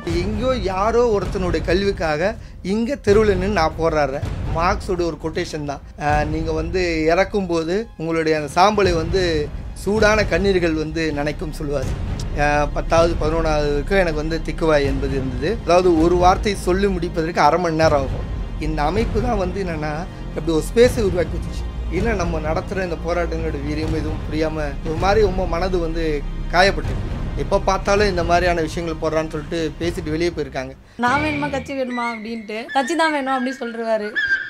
எங்கேயோ யாரோ ஒருத்தனுடைய கல்விக்காக இங்கே தெருவில் நின்று நான் போராடுறேன் மார்க்ஸோட ஒரு கொட்டேஷன் தான் நீங்கள் வந்து இறக்கும்போது உங்களுடைய அந்த சாம்பலை வந்து சூடான கண்ணீர்கள் வந்து நினைக்கும் சொல்லுவார் பத்தாவது பதினொன்றாவது வரைக்கும் எனக்கு வந்து திக்குவாய் என்பது இருந்தது அதாவது ஒரு வார்த்தை சொல்லி முடிப்பதற்கு அரை மணி நேரம் ஆகும் இந்த அமைப்பு தான் வந்து என்னென்னா அப்படி ஒரு ஸ்பேஸை உருவாக்கி வச்சுச்சு இல்லை நம்ம நடத்துகிற இந்த போராட்டங்களோட வீரியம் எதுவும் புரியாமல் ஒரு மாதிரி ரொம்ப மனது வந்து காயப்பட்டிருக்கு எப்போ பார்த்தாலும் இந்த மாதிரியான விஷயங்கள் போடுறான்னு சொல்லிட்டு பேசிட்டு வெளியே போயிருக்காங்க நான் வேணுமா கட்சி வேணுமா அப்படின்ட்டு கட்சி தான் வேணும் அப்படின்னு சொல்றாரு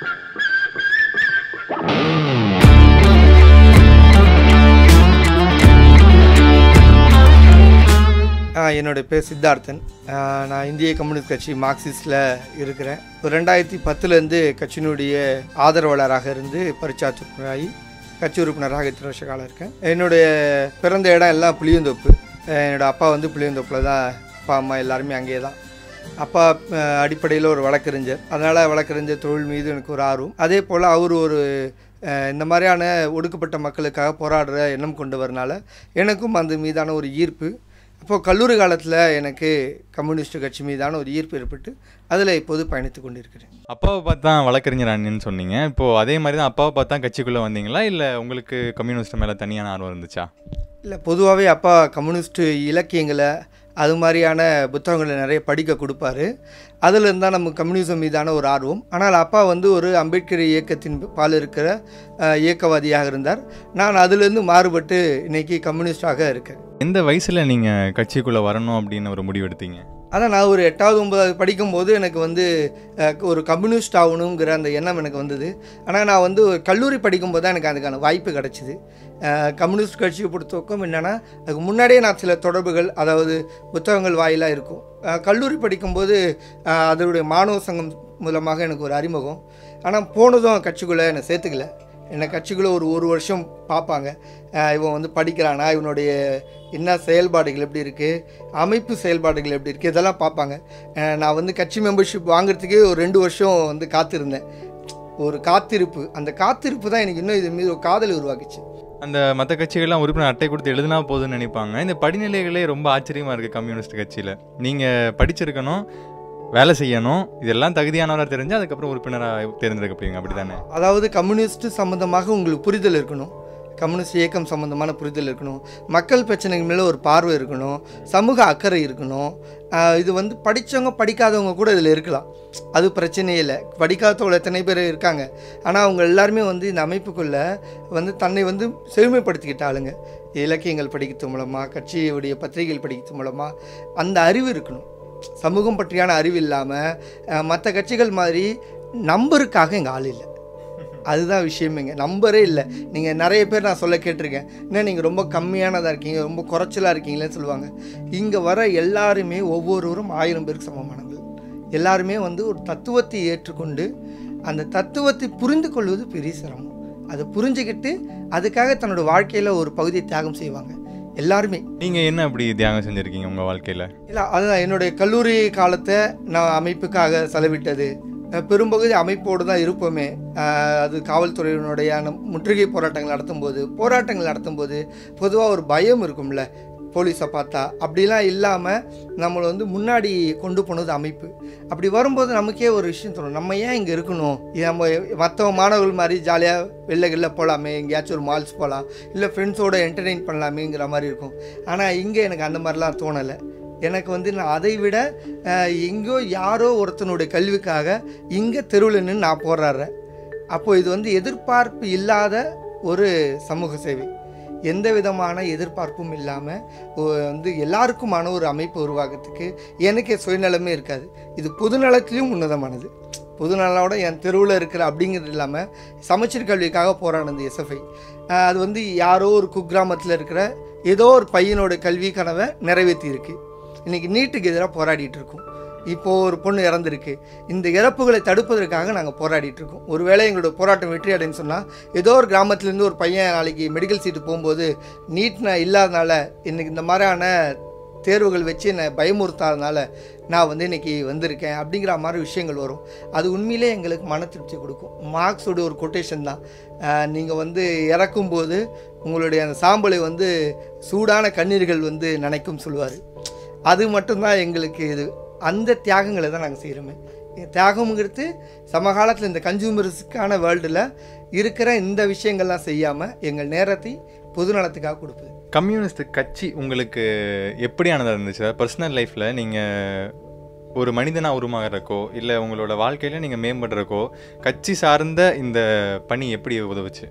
ஆ, என்னோட பேர் சித்தார்த்தன் ஆ, நான் இந்திய கம்யூனிஸ்ட் கட்சி மார்க்சிஸ்டில் இருக்கிறேன் ஒரு ரெண்டாயிரத்தி பத்துலேருந்து கட்சியினுடைய ஆதரவாளராக இருந்து பரிச்சாத்து உறுப்பினராகி கட்சி உறுப்பினராக இத்தனை வருஷ காலம் இருக்கேன் என்னுடைய பிறந்த இடம் எல்லாம் புளியந்தோப்பு என்னோட அப்பா வந்து புளியந்தோப்பில் தான் அப்பா அம்மா எல்லாருமே அங்கேயே தான் அப்பா அடிப்படையில் ஒரு வழக்கறிஞர் அதனால் வழக்கறிஞர் தொழில் மீது எனக்கு ஒரு ஆர்வம் அதே போல் அவர் ஒரு அஹ், இந்த மாதிரியான ஒடுக்கப்பட்ட மக்களுக்காக போராடுற எண்ணம் கொண்டு வரனால எனக்கும் அந்த மீதான ஒரு ஈர்ப்பு அப்போது கல்லூரி காலத்தில் எனக்கு கம்யூனிஸ்ட் கட்சி மீதான ஒரு ஈர்ப்பு ஏற்பட்டு அதில் இப்போது பயணித்து கொண்டிருக்கிறேன் அப்பாவை பார்த்து தான் வழக்கறிஞர் அண்ணன்னு சொன்னீங்க இப்போ அதே மாதிரி தான் அப்பாவை பார்த்து தான் கட்சிக்குள்ளே வந்தீங்களா இல்லை உங்களுக்கு கம்யூனிஸ்ட் மேலே தனியான ஆர்வம் இருந்துச்சா இல்லை பொதுவாகவே அப்பா கம்யூனிஸ்ட் இலக்கியங்களை அது மாதிரியான புத்தகங்களை நிறைய படிக்க கொடுப்பாரு அதில் இருந்தால் நம்ம கம்யூனிசம் மீதான ஒரு ஆர்வம் ஆனால் அப்பா வந்து ஒரு அம்பேத்கர் இயக்கத்தின் பால் இருக்கிற அஹ், இயக்கவாதியாக இருந்தார் நான் அதிலிருந்து மாறுபட்டு இன்னைக்கு கம்யூனிஸ்டாக இருக்கேன் எந்த வயசில் நீங்கள் கட்சிக்குள்ளே வரணும் அப்படின்னு ஒரு முடிவு எடுத்தீங்க அதான் நான் ஒரு எட்டாவது ஒன்பதாவது படிக்கும்போது எனக்கு வந்து அஹ், ஒரு கம்யூனிஸ்ட் ஆகணுங்கிற அந்த எண்ணம் எனக்கு வந்தது ஆனால் நான் வந்து ஒரு கல்லூரி படிக்கும்போது தான் எனக்கு அதுக்கான வாய்ப்பு கிடச்சிது கம்யூனிஸ்ட் கட்சியை பொறுத்தவரைக்கும் என்னென்னா அதுக்கு முன்னாடியே நான் சில தொடர்புகள் அதாவது புத்தகங்கள் வாயிலாக இருக்கும் அஹ், கல்லூரி படிக்கும்போது அஹ், அதனுடைய மாணவ சங்கம் மூலமாக எனக்கு ஒரு அறிமுகம் ஆனால் போனதும் கட்சிக்குள்ளே என்னை சேர்த்துக்கல என்னை கட்சிக்குள்ளே ஒரு ஒரு வருஷம் பார்ப்பாங்க அஹ் இவன் வந்து படிக்கிறானா இவனுடைய என்ன செயல்பாடுகள் எப்படி இருக்குது அமைப்பு செயல்பாடுகள் எப்படி இருக்குது இதெல்லாம் பார்ப்பாங்க அஹ் நான் வந்து கட்சி மெம்பர்ஷிப் வாங்குறதுக்கே ஒரு ரெண்டு வருஷம் வந்து காத்திருந்தேன் ஒரு காத்திருப்பு அந்த காத்திருப்பு தான் எனக்கு இன்னும் இது மீது ஒரு காதல் உருவாக்குச்சு அந்த மற்ற கட்சிகள்லாம் உறுப்பினர் அட்டை கொடுத்து எழுதினா போதும்னு நினைப்பாங்க இந்த படிநிலைகளே ரொம்ப ஆச்சரியமாக இருக்குது கம்யூனிஸ்ட் கட்சியில் நீங்கள் படிச்சிருக்கணும் வேலை செய்யணும் இதெல்லாம் தகுதியானவராக தெரிஞ்சு அதுக்கப்புறம் உறுப்பினராக தேர்ந்தெடுக்கப்படுவீங்க அப்படி தானே அதாவது கம்யூனிஸ்ட் சம்மந்தமாக உங்களுக்கு புரிதல் இருக்கணும் கம்யூனிஸ்ட் இயக்கம் சம்மந்தமான புரிதல் இருக்கணும் மக்கள் பிரச்சனைகள் மேலே ஒரு பார்வை இருக்கணும் சமூக அக்கறை இருக்கணும் ஆஹ் இது வந்து படித்தவங்க படிக்காதவங்க கூட இதில் இருக்கலாம் அது பிரச்சனையே இல்லை படிக்காதவங்க எத்தனை பேர் இருக்காங்க ஆனால் அவங்க எல்லாருமே வந்து இந்த அமைப்புக்குள்ளே வந்து தன்னை வந்து செழுமைப்படுத்திக்கிட்ட ஆளுங்க இலக்கியங்கள் படிக்கிறது மூலமாக கட்சியுடைய பத்திரிகைகள் படிக்கிறது மூலமாக அந்த அறிவு இருக்கணும் சமூகம் பற்றியான அறிவு இல்லாமல் மற்ற கட்சிகள் மாதிரி நம்பருக்காக எங்கள் ஆள் இல்லை அதுதான் விஷயமேங்க நம்பரே இல்லை நீங்கள் நிறைய பேர் நான் சொல்ல கேட்டிருக்கேன் என்ன நீங்கள் ரொம்ப கம்மியானதாக இருக்கீங்க ரொம்ப குறைச்சலாக இருக்கீங்களேன்னு சொல்லுவாங்க இங்கே வர எல்லாருமே ஒவ்வொருவரும் ஆயிரம் பேருக்கு சமமானவர்கள் எல்லாருமே வந்து ஒரு தத்துவத்தை ஏற்றுக்கொண்டு அந்த தத்துவத்தை புரிந்து கொள்வது பெரிய சிரமம் அதை புரிஞ்சுக்கிட்டு அதுக்காக தன்னோட வாழ்க்கையில் ஒரு பகுதியை தியாகம் செய்வாங்க எல்லாருமே நீங்கள் என்ன அப்படி தியாகம் செஞ்சுருக்கீங்க உங்கள் வாழ்க்கையில் இல்லை அதுதான் என்னுடைய கல்லூரி காலத்தை நான் அமைப்புக்காக செலவிட்டது அஹ் பெரும்பகுதி அமைப்போடு தான் இருப்போமே அஹ் அது காவல்துறையினுடைய அந்த முற்றுகை போராட்டங்கள் நடத்தும்போது போராட்டங்கள் நடத்தும்போது பொதுவாக ஒரு பயம் இருக்கும்ல போலீஸை பார்த்தா அப்படிலாம் இல்லாமல் நம்மளை வந்து முன்னாடி கொண்டு போனது அமைப்பு அப்படி வரும்போது நமக்கே ஒரு விஷயம் தோணும் நம்ம ஏன் இங்கே இருக்கணும் இது நம்ம மற்ற மாணவர்கள் மாதிரி ஜாலியாக வெளில வெளில போகலாமே எங்கேயாச்சும் ஒரு மால்ஸ் போகலாம் இல்லை ஃப்ரெண்ட்ஸோட என்டர்டெயின் பண்ணலாமேங்கிற மாதிரி இருக்கும் ஆனால் இங்கே எனக்கு அந்த மாதிரிலாம் தோணலை எனக்கு வந்து நான் அதை விட அஹ், எங்கேயோ யாரோ ஒருத்தனுடைய கல்விக்காக இங்கே தெருவில் நின்று நான் போராடுறேன் அப்போது இது வந்து எதிர்பார்ப்பு இல்லாத ஒரு சமூக சேவை எந்த விதமான எதிர்பார்ப்பும் இல்லாமல் வந்து எல்லாருக்குமான ஒரு அமைப்பு உருவாக்கத்துக்கு எனக்கு சுயநலமே இருக்காது இது பொதுநலத்திலையும் உன்னதமானது பொதுநலோட என் தெருவில் இருக்கிற அப்படிங்கிறது இல்லாமல் சமச்சீர் கல்விக்காக போராடினது எஸ்எஃப்ஐ அது வந்து யாரோ ஒரு குக்கிராமத்தில் இருக்கிற ஏதோ ஒரு பையனோட கல்வி கனவை நிறைவேற்றி இருக்கு இன்னைக்கு நீட்டுக்கு எதிராக போராடிட்டு இருக்கோம் இப்போது ஒரு பொண்ணு இறந்துருக்கு இந்த இறப்புகளை தடுப்பதற்காக நாங்கள் போராடிட்டு இருக்கோம் ஒருவேளை எங்களோட போராட்டம் வெற்றி அடைன்னு சொன்னால் ஏதோ ஒரு கிராமத்துலேருந்து ஒரு பையன் நாளைக்கு மெடிக்கல் சீட்டு போகும்போது நீட் நான் இல்லாதனால இன்னைக்கு இந்த மாதிரியான தேர்வுகள் வச்சு என்னை பயமுறுத்தாதனால நான் வந்து இன்னைக்கு வந்திருக்கேன் அப்படிங்கிற மாதிரி விஷயங்கள் வரும் அது உண்மையிலே எங்களுக்கு மன திருப்தி கொடுக்கும் மார்க்ஸோட ஒரு கொட்டேஷன் தான் நீங்கள் வந்து இறக்கும்போது உங்களுடைய அந்த சாம்பலை வந்து சூடான கண்ணீர்கள் வந்து நினைக்கும் சொல்லுவார் அது மட்டும்தான் எங்களுக்கு இது அந்த தியாகங்களை தான் நாங்கள் செய்கிறோமே தியாகம்ங்கிறது சமகாலத்தில் இந்த கன்சூமர்ஸுக்கான வேர்ல்டில் இருக்கிற இந்த விஷயங்கள்லாம் செய்யாமல் எங்கள் நேரத்தை பொதுநலத்துக்காக கொடுப்பது கம்யூனிஸ்ட் கட்சி உங்களுக்கு எப்படியானதாக இருந்துச்சு பர்சனல் லைஃப்பில் நீங்கள் ஒரு மனிதனாக உருமாகறக்கோ இல்லை உங்களோட வாழ்க்கையில் நீங்கள் மேம்படுறக்கோ கட்சி சார்ந்த இந்த பணி எப்படி உதவுச்சு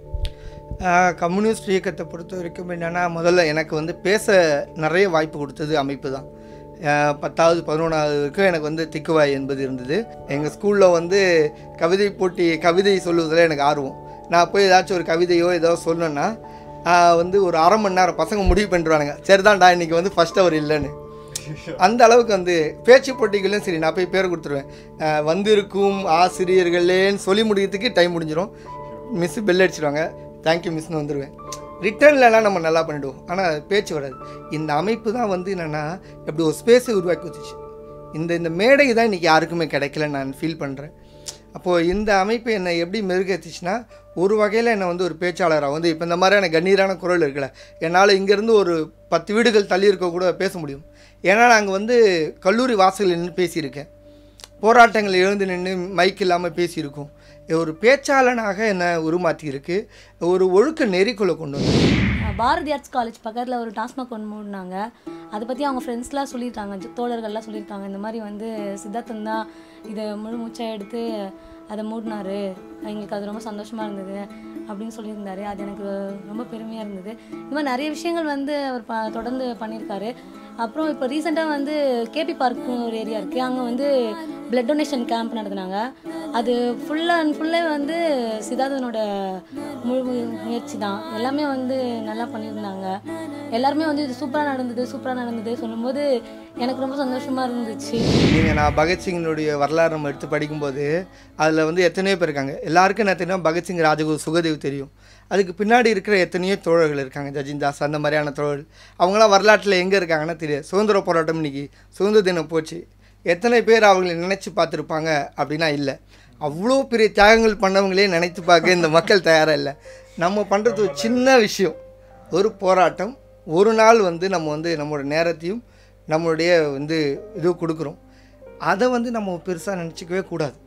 ஆஹ் கம்யூனிஸ்ட் இயக்கத்தை பொறுத்த வரைக்கும் என்னென்னா முதல்ல எனக்கு வந்து பேச நிறைய வாய்ப்பு கொடுத்தது அமைப்பு தான் ஆஹ் பத்தாவது பதினொன்றாவது வரைக்கும் எனக்கு வந்து திக்குவாய் என்பது இருந்தது எங்கள் ஸ்கூலில் வந்து கவிதை போட்டி கவிதை சொல்லுவதில் எனக்கு ஆர்வம் நான் போய் ஏதாச்சும் ஒரு கவிதையோ ஏதோ சொல்லணுன்னா ஆஹ் வந்து ஒரு அரை மணி நேரம் பசங்க முடிவு பண்ணிடுவானுங்க சரிதான்டா இன்னைக்கு வந்து ஃபஸ்ட் அவர் இல்லைன்னு அந்த அளவுக்கு வந்து பேச்சு போட்டிகளையும் சரி நான் போய் பேர் கொடுத்துருவேன் ஆஹ் வந்திருக்கும் ஆசிரியர்களேன்னு சொல்லி முடிக்கிறதுக்கு டைம் முடிஞ்சிடும் மிஸ் பெல் அடிச்சிடுவாங்க தேங்க்யூ மிஸ்னு வந்துடுவேன் ரிட்டர்ன்லலாம் நம்ம நல்லா பண்ணிடுவோம் ஆனால் பேச்சு வராது இந்த அமைப்பு தான் வந்து என்னென்னா எப்படி ஒரு ஸ்பேஸை உருவாக்கி வச்சுச்சு இந்த இந்த மேடை தான் இன்றைக்கி யாருக்குமே கிடைக்கல நான் ஃபீல் பண்ணுறேன் அப்போது இந்த அமைப்பு என்னை எப்படி மெருகேற்றுச்சுன்னா ஒரு வகையில் என்னை வந்து ஒரு பேச்சாளராக வந்து இப்போ இந்த மாதிரியான கண்ணீரான குரல் இருக்குல்ல என்னால் இங்கேருந்து ஒரு பத்து வீடுகள் தள்ளி இருக்க கூட பேச முடியும் ஏன்னா நாங்கள் வந்து கல்லூரி வாசலில் நின்று பேசியிருக்கேன் போராட்டங்கள் எழுந்து நின்று மைக் இல்லாமல் பேசியிருக்கோம் ஒரு பேச்சாளனாக என்னை உருமாற்றியிருக்கு ஒரு ஒழுக்க நெறிக்குள்ளே கொண்டு வந்து அஹ் பாரதி ஆர்ட்ஸ் காலேஜ் பக்கத்தில் ஒரு டாஸ்மாக் ஒன்று மூடினாங்க அதை பற்றி அவங்க ஃப்ரெண்ட்ஸ்லாம் சொல்லியிருக்காங்க ஜ- தோழர்கள்லாம் சொல்லியிருக்காங்க இந்த மாதிரி வந்து சித்தார்த்தன் தான் இதை முழு மூச்சாக எடுத்து அதை மூடினாரு எங்களுக்கு அது ரொம்ப சந்தோஷமாக இருந்தது அப்படின்னு சொல்லியிருந்தாரு அது எனக்கு ரொம்ப பெருமையாக இருந்தது இந்த மாதிரி நிறைய விஷயங்கள் வந்து அவர் ப தொடர்ந்து பண்ணியிருக்காரு அப்புறம் இப்போ ரீசெண்டாக வந்து கேபி பார்க்னு ஒரு ஏரியா இருக்குது அங்கே வந்து பிளட் டொனேஷன் கேம்ப் நடத்துனாங்க அது ஃபுல் அண்ட் ஃபுல்லே வந்து சித்தார்த்தனோட முழு மு- முயற்சி தான் எல்லாமே வந்து நல்லா பண்ணியிருந்தாங்க எல்லாருமே வந்து இது சூப்பராக நடந்தது சூப்பராக நடந்தது சொல்லும்போது எனக்கு ரொம்ப சந்தோஷமாக இருந்துச்சு நீங்கள் நான் பகத்சிங்கினுடைய வரலாறு நம்ம எடுத்து படிக்கும்போது அதில் வந்து எத்தனையோ பேர் இருக்காங்க எல்லாருக்கும் என்ன தெரியும் பகத்சிங் ராஜகுரு சுகதேவ் தெரியும் அதுக்கு பின்னாடி இருக்கிற எத்தனையோ தோழர்கள் இருக்காங்க ஜஜின்தாஸ் அந்த மாதிரியான தோழர்கள் அவங்களாம் வரலாற்றில் எங்கே இருக்காங்கன்னா தெரியாது சுதந்திர போராட்டம் இன்னைக்கு சுதந்திர தினம் போச்சு எத்தனை பேர் அவங்களை நினச்சி பார்த்துருப்பாங்க அப்படின்னா இல்லை அவ்வளோ பெரிய தியாகங்கள் பண்ணவங்களே நினைத்து பார்க்க இந்த மக்கள் தயாராக இல்லை நம்ம பண்ணுறது ஒரு சின்ன விஷயம் ஒரு போராட்டம் ஒரு நாள் வந்து நம்ம வந்து நம்மளோட நேரத்தையும் நம்மளுடைய வந்து இது கொடுக்குறோம் அதை வந்து நம்ம பெருசாக நினச்சிக்கவே கூடாது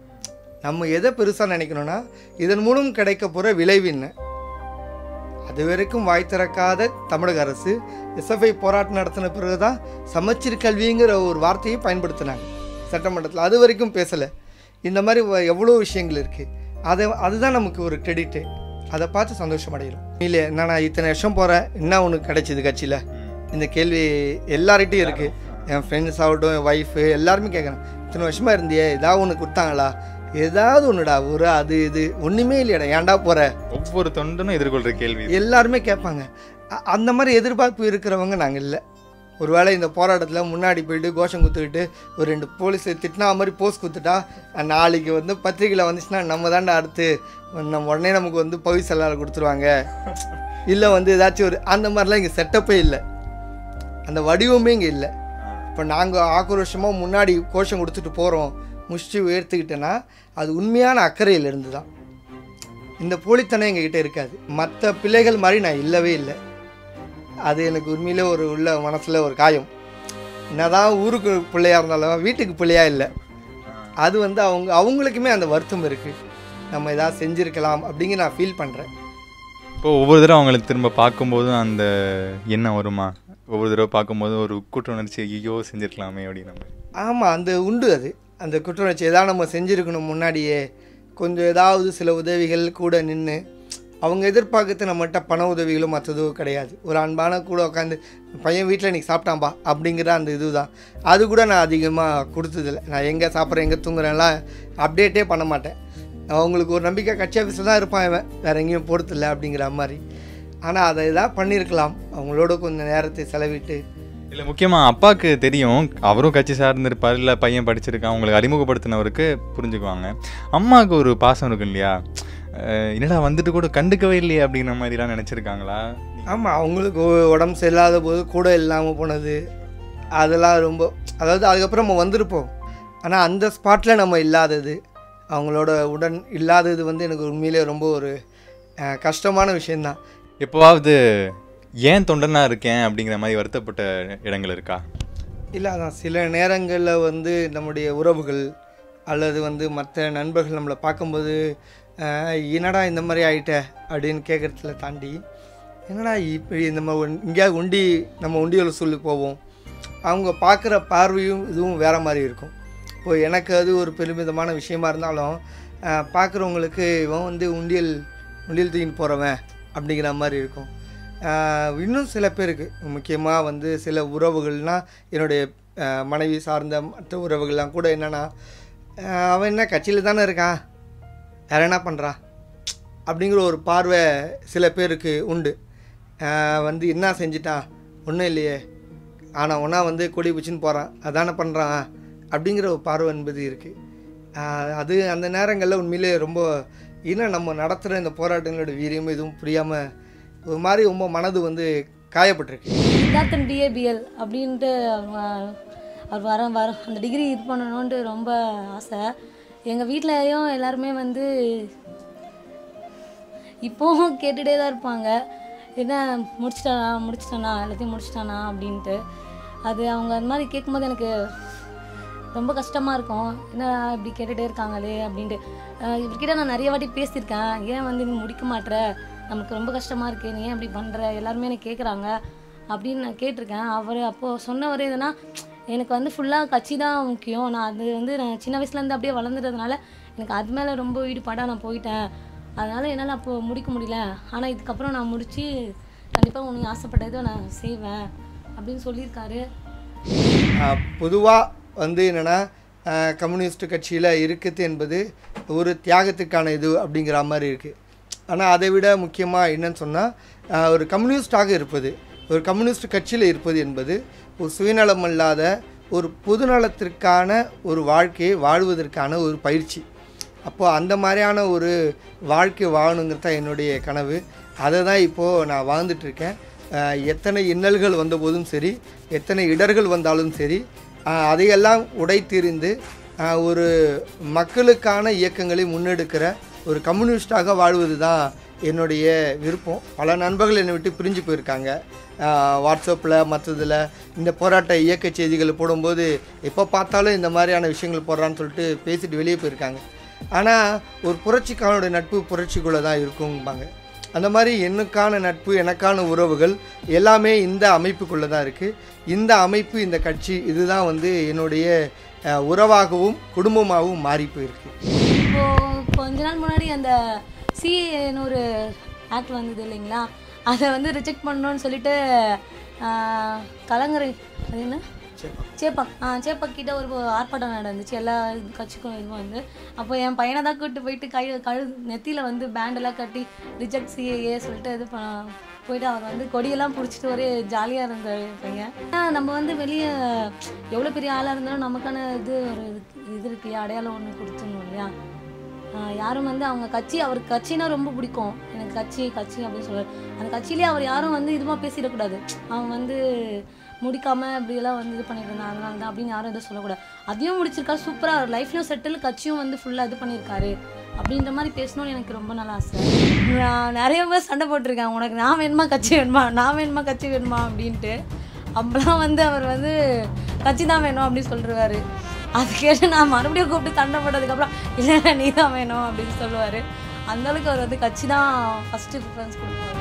நம்ம எதை பெருசாக நினைக்கணும்னா இதன் மூலம் கிடைக்க போகிற விளைவு என்ன அது வரைக்கும் வாய் திறக்காத தமிழக அரசு எஸ்எஃப்ஐ போராட்டம் நடத்தின பிறகு தான் சமச்சீர் கல்விங்கிற ஒரு வார்த்தையை பயன்படுத்தினாங்க சட்டமன்றத்தில் அது வரைக்கும் பேசலை இந்த மாதிரி வ- எவ்வளோ விஷயங்கள் இருக்குது அதை அதுதான் நமக்கு ஒரு கிரெடிட்டு அதை பார்த்து சந்தோஷம் அடைகிறோம் இல்லை நான் இத்தனை வருஷம் போகிறேன் என்ன உனக்கு கிடைச்சிது கட்சியில் இந்த கேள்வி எல்லார்கிட்டையும் இருக்குது என் ஃப்ரெண்ட்ஸ் ஆகட்டும் என் ஒய்ஃபு எல்லாருமே கேட்குறேன் இத்தனை வருஷமாக இருந்தியே ஏதாவது ஒன்று கொடுத்தாங்களா ஏதாவது ஒன்றுடா ஒரு அது இது ஒன்றுமே இல்லையாடா ஏன்டா போகிற ஒவ்வொரு தொண்டனும் எதிர்கொள்கிற கேள்வி எல்லாருமே கேட்பாங்க அ- அந்த மாதிரி எதிர்பார்ப்பு இருக்கிறவங்க நாங்கள் இல்லை ஒருவேளை இந்த போராட்டத்தில் முன்னாடி போயிட்டு கோஷம் குத்துக்கிட்டு ஒரு ரெண்டு போலீஸ் திட்டினா மாதிரி போஸ் குத்துட்டா அஹ் நாளைக்கு வந்து பத்திரிக்கையில் வந்துச்சுன்னா நம்ம தாண்டா அடுத்து நம்ம உடனே நமக்கு வந்து பவி செல்லால் கொடுத்துருவாங்க இல்லை வந்து ஏதாச்சும் ஒரு அந்த மாதிரிலாம் இங்கே செட்டப்பே இல்லை அந்த வடிவமே இங்கே இல்லை இப்போ நாங்கள் ஆக்ரோஷமாக முன்னாடி கோஷம் கொடுத்துட்டு போகிறோம் முஷ்டி உயர்த்துக்கிட்டேன்னா அது உண்மையான அக்கறையிலிருந்து தான் இந்த போலித்தனம் எங்ககிட்ட இருக்காது மற்ற பிள்ளைகள் மாதிரி நான் இல்லவே இல்லை அது எனக்கு உண்மையிலே ஒரு உள்ள மனசில் ஒரு காயம் என்னதான் ஊருக்கு பிள்ளையா இருந்தாலும் வீட்டுக்கு பிள்ளையா இல்லை அது வந்து அவங்க அவங்களுக்குமே அந்த வருத்தம் இருக்குது நம்ம ஏதாவது செஞ்சுருக்கலாம் அப்படிங்கிற நான் ஃபீல் பண்ணுறேன் இப்போ ஒவ்வொரு தடவை அவங்களை திரும்ப பார்க்கும்போதும் அந்த எண்ணம் வருமா ஒவ்வொரு தடவை பார்க்கும்போது ஒரு கூட்ட உணர்ச்சி ஐயோ செஞ்சிருக்கலாமே அப்படின்னு நம்ம ஆமாம் அந்த உண்டு அது அந்த குற்றவுணர்ச்சி ஏதாவது நம்ம செஞ்சுருக்கணும் முன்னாடியே கொஞ்சம் ஏதாவது சில உதவிகள் கூட நின்று அவங்க எதிர்பார்க்கறது நம்மகிட்ட பண உதவிகளோ மற்றதோ கிடையாது ஒரு அன்பான கூட உட்காந்து பையன் வீட்டில் இன்றைக்கி சாப்பிட்டான்பா அப்படிங்கிற அந்த இதுதான் அது கூட நான் அதிகமாக கொடுத்ததில்ல நான் எங்கே சாப்பிட்றேன் எங்கே தூங்குறேன்லாம் அப்டேட்டே பண்ண மாட்டேன் அவங்களுக்கு ஒரு நம்பிக்கை கட்சி ஆஃபீஸில் தான் இருப்பான் இவன் வேறு எங்கேயும் போகிறதில்ல அப்படிங்கிற மாதிரி ஆனால் அதை ஏதாவது பண்ணியிருக்கலாம் அவங்களோட கொஞ்சம் நேரத்தை செலவிட்டு இல்லை முக்கியமாக அப்பாவுக்கு தெரியும் அவரும் கட்சி சார்ந்திருப்பார் இல்லை பையன் படிச்சிருக்கான் உங்களுக்கு அறிமுகப்படுத்தினவருக்கு புரிஞ்சுக்குவாங்க அம்மாவுக்கு ஒரு பாசம் இருக்கும் இல்லையா அஹ் என்னடா வந்துட்டு கூட கண்டுக்கவே இல்லையே அப்படிங்கிற மாதிரிலாம் நினச்சிருக்காங்களா ஆமாம் அவங்களுக்கு உ- உடம்பு சரியில்லாத போது கூட இல்லாமல் போனது அதெல்லாம் ரொம்ப அதாவது அதுக்கப்புறம் நம்ம வந்திருப்போம் ஆனால் அந்த ஸ்பாட்டில் நம்ம இல்லாதது அவங்களோட உடன் இல்லாதது வந்து எனக்கு உண்மையிலே ரொம்ப ஒரு அஹ், கஷ்டமான விஷயந்தான் எப்போவாவது ஏன் தொண்டனா இருக்கேன் அப்படிங்கிற மாதிரி வருத்தப்பட்ட இடங்கள் இருக்கா இல்லை அதான் சில நேரங்களில் வந்து நம்முடைய உறவுகள் அல்லது வந்து மற்ற நண்பர்கள் நம்மளை பார்க்கும்போது அஹ், என்னடா இந்த மாதிரி ஆயிட்ட அப்படின்னு கேட்குறதுல தாண்டி என்னடா இப்படி நம்ம ஒன்- எங்கேயாவது உண்டி நம்ம உண்டியல் சொல்லி போவோம் அவங்க பார்க்குற பார்வையும் இதுவும் வேறு மாதிரி இருக்கும் இப்போ எனக்கு அது ஒரு பெருமிதமான விஷயமா இருந்தாலும் பார்க்குறவங்களுக்கு இவன் வந்து உண்டியல் உண்டியல் தூக்கின்னு போகிறவன் அப்படிங்கிற மாதிரி இருக்கும் ஆஹ் இன்னும் சில பேருக்கு முக்கியமாக வந்து சில உறவுகள்னால் என்னுடைய ஆஹ் மனைவி சார்ந்த மற்ற உறவுகள்லாம் கூட என்னென்னா அவன் என்ன கட்சியில் தானே இருக்கான் வேற என்ன பண்ணுறான் அப்படிங்கிற ஒரு பார்வை சில பேருக்கு உண்டு ஆஹ் வந்து என்ன செஞ்சிட்டான் ஒன்றும் இல்லையே ஆனால் ஒன்றா வந்து கொடி பிடிச்சின்னு போகிறான் அதானே பண்ணுறான் அப்படிங்கிற ஒரு பார்வை என்பது இருக்குது அது அந்த நேரங்களில் உண்மையிலே ரொம்ப இன்னும் நம்ம நடத்துகிற இந்த போராட்டங்களோட வீரியம் எதுவும் புரியாமல் ஒரு மாதிரி ரொம்ப மனது வந்து காயப்பட்டிருக்கு சித்தார்த்தன் பிஏபிஎல் அப்படின்ட்டு அவர் அவர் வர வர அந்த டிகிரி இது பண்ணணுன்ட்டு ரொம்ப ஆசை எங்கள் வீட்லயும் எல்லாருமே வந்து இப்போவும் கேட்டுகிட்டே தான் இருப்பாங்க என்ன முடிச்சிட்டானா முடிச்சிட்டானா எல்லாத்தையும் முடிச்சிட்டானா அப்படின்ட்டு அது அவங்க அந்த மாதிரி கேட்கும்போது எனக்கு ரொம்ப கஷ்டமாக இருக்கும் என்ன இப்படி கேட்டுகிட்டே இருக்காங்களே அப்படின்ட்டு அஹ் இவர்கிட்ட நான் நிறைய வாட்டி பேசியிருக்கேன் ஏன் வந்து நீ முடிக்க மாட்ற நமக்கு ரொம்ப கஷ்டமாக இருக்கு நீ ஏன் இப்படி பண்ணுற எல்லாருமே எனக்கு கேட்குறாங்க அப்படின்னு நான் கேட்டிருக்கேன் அவர் அப்போது சொன்னவர் எதுனா எனக்கு வந்து ஃபுல்லாக கட்சி தான் முக்கியம் நான் அது வந்து நான் சின்ன வயசுலேருந்து அப்படியே வளர்ந்துட்டதுனால எனக்கு அது மேலே ரொம்ப ஈடுபாடாக நான் போயிட்டேன் அதனால் என்னால் அப்போது முடிக்க முடியல ஆனால் இதுக்கப்புறம் நான் முடித்து கண்டிப்பாக உனக்கு ஆசைப்பட்டதை நான் செய்வேன் அப்படின்னு சொல்லியிருக்காரு பொதுவாக வந்து என்னென்னா கம்யூனிஸ்ட் கட்சியில் இருக்குது என்பது ஒரு தியாகத்துக்கான இது அப்படிங்கிற மாதிரி இருக்குது ஆனால் அதை விட முக்கியமாக என்னன்னு சொன்னால் ஒரு கம்யூனிஸ்டாக இருப்பது ஒரு கம்யூனிஸ்ட் கட்சியில் இருப்பது என்பது ஒரு சுயநலமல்லாத ஒரு பொதுநலத்திற்கான ஒரு வாழ்க்கையை வாழ்வதற்கான ஒரு பயிற்சி அப்போது அந்த மாதிரியான ஒரு வாழ்க்கை வாழணுங்கிறது தான் என்னுடைய கனவு அதை தான் இப்போது நான் வாழ்ந்துட்டுருக்கேன் அஹ் எத்தனை இன்னல்கள் வந்தபோதும் சரி எத்தனை இடர்கள் வந்தாலும் சரி அஹ் அதையெல்லாம் உடைத்தெறிந்து அஹ் ஒரு மக்களுக்கான இயக்கங்களை முன்னெடுக்கிற ஒரு கம்யூனிஸ்டாக வாழ்வது தான் என்னுடைய விருப்பம் பல நண்பர்கள் என்னை விட்டு பிரிஞ்சு போயிருக்காங்க வாட்ஸ்அப்பில் மற்றதில் இந்த போராட்ட இயக்க செய்திகள் போடும்போது எப்போ பார்த்தாலும் இந்த மாதிரியான விஷயங்கள் போடுறான்னு சொல்லிட்டு பேசிட்டு வெளியே போயிருக்காங்க ஆனால் ஒரு புரட்சிக்காரனுடைய நட்பு புரட்சிக்குள்ளே தான் இருக்கும்பாங்க அந்த மாதிரி எனக்கான நட்பு எனக்கான உறவுகள் எல்லாமே இந்த அமைப்புக்குள்ளே தான் இருக்குது இந்த அமைப்பு இந்த கட்சி இதுதான் வந்து என்னுடைய அஹ், உறவாகவும் குடும்பமாகவும் மாறி போயிருக்கு இப்போ கொஞ்ச நாள் முன்னாடி அந்த சிஏன்னு ஒரு ஆக்ட் வந்தது இல்லைங்களா அதை வந்து ரிஜெக்ட் பண்ணணும்னு சொல்லிட்டு ஆஹ், கலங்கரை அது என்ன சேப்பாக் ஆ சேப்பாக் கிட்ட ஒரு ஆர்ப்பாட்டம் நடந்துச்சு எல்லா கட்சிக்கும் இதுவும் வந்து அப்போ என் பையனை தான் கூப்பிட்டு போயிட்டு கை கழு நெத்தியில் வந்து பேண்டெல்லாம் கட்டி ரிஜெக்ட் சிஏஏ சொல்லிட்டு இது பண்ண போயிட்டு அவர் வந்து கொடியெல்லாம் பிடிச்சிட்டு ஒரே ஜாலியாக இருந்தார் என் பையன் ஆனா, நம்ம வந்து வெளியே எவ்வளோ பெரிய ஆளாக இருந்தாலும் நமக்கான இது ஒரு இது இருக்கு இல்லையா அடையாளம் ஒன்று கொடுத்துடணும் இல்லையா ஆஹ் யாரும் வந்து அவங்க கட்சி அவருக்கு கட்சினா ரொம்ப பிடிக்கும் எனக்கு கட்சி கட்சி அப்படின்னு சொல்லுவார் அந்த கட்சியிலே அவர் யாரும் வந்து இதுவாக பேசிடக்கூடாது அவன் வந்து முடிக்காம இப்படியெல்லாம் வந்து இது பண்ணிட்டு இருந்தான் அதனால தான் அப்படின்னு யாரும் எதுவும் சொல்லக்கூடாது அதையும் முடிச்சிருக்கா சூப்பராக அவர் லைஃப்லையும் செட்டில் கட்சியும் வந்து ஃபுல்லாக இது பண்ணியிருக்காரு அப்படின்ற மாதிரி பேசணும்னு எனக்கு ரொம்ப நாள் ஆசை நான் நிறைய பேர் சண்டை போட்டிருக்கேன் உனக்கு நான் வேணுமா கட்சி வேணுமா நான் வேணுமா கட்சி வேணுமா அப்படின்ட்டு அப்போலாம் வந்து அவர் வந்து கட்சி தான் வேணும் அப்படின்னு சொல்லிடுவாரு அது கேட்டு நான் மறுபடியும் கூப்பிட்டு சண்டை போட்டதுக்கப்புறம் இல்லை நீ தான் வேணும் அப்படின்னு சொல்லுவார் அந்தளவுக்கு அவர் வந்து கட்சி தான் ஃபஸ்ட்டு ப்ரிஃபரன்ஸ் கொடுப்பாரு